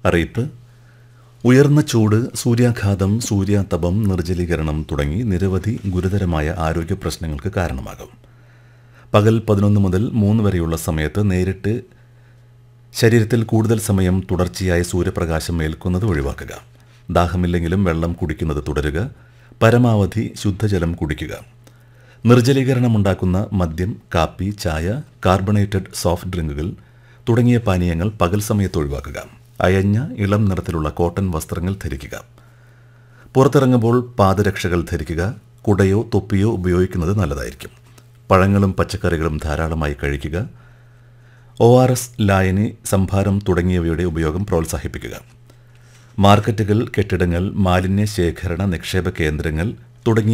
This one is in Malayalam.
അറിയിപ്പ് ഉയർന്ന ചൂട് സൂര്യാഘാതം സൂര്യാതപം നിർജ്ജലീകരണം തുടങ്ങി നിരവധി ഗുരുതരമായ ആരോഗ്യ പ്രശ്നങ്ങൾക്ക് കാരണമാകും പകൽ പതിനൊന്ന് മുതൽ മൂന്ന് വരെയുള്ള സമയത്ത് നേരിട്ട് ശരീരത്തിൽ കൂടുതൽ സമയം തുടർച്ചയായ സൂര്യപ്രകാശം ഏൽക്കുന്നത് ഒഴിവാക്കുക ദാഹമില്ലെങ്കിലും വെള്ളം കുടിക്കുന്നത് തുടരുക പരമാവധി ശുദ്ധജലം കുടിക്കുക നിർജ്ജലീകരണമുണ്ടാക്കുന്ന മദ്യം കാപ്പി ചായ കാർബണേറ്റഡ് സോഫ്റ്റ് ഡ്രിങ്കുകൾ തുടങ്ങിയ പാനീയങ്ങൾ പകൽ സമയത്ത് ഒഴിവാക്കുക അയഞ്ഞ ഇളം നിറത്തിലുള്ള കോട്ടൺ വസ്ത്രങ്ങൾ ധരിക്കുക പുറത്തിറങ്ങുമ്പോൾ പാദരക്ഷകൾ ധരിക്കുക കുടയോ തൊപ്പിയോ ഉപയോഗിക്കുന്നത് നല്ലതായിരിക്കും പഴങ്ങളും പച്ചക്കറികളും ധാരാളമായി കഴിക്കുക ഒ ആർ എസ് ലായനി സംഭാരം തുടങ്ങിയവയുടെ ഉപയോഗം പ്രോത്സാഹിപ്പിക്കുക മാർക്കറ്റുകൾ കെട്ടിടങ്ങൾ മാലിന്യ ശേഖരണ നിക്ഷേപ കേന്ദ്രങ്ങൾ തുടങ്ങിയ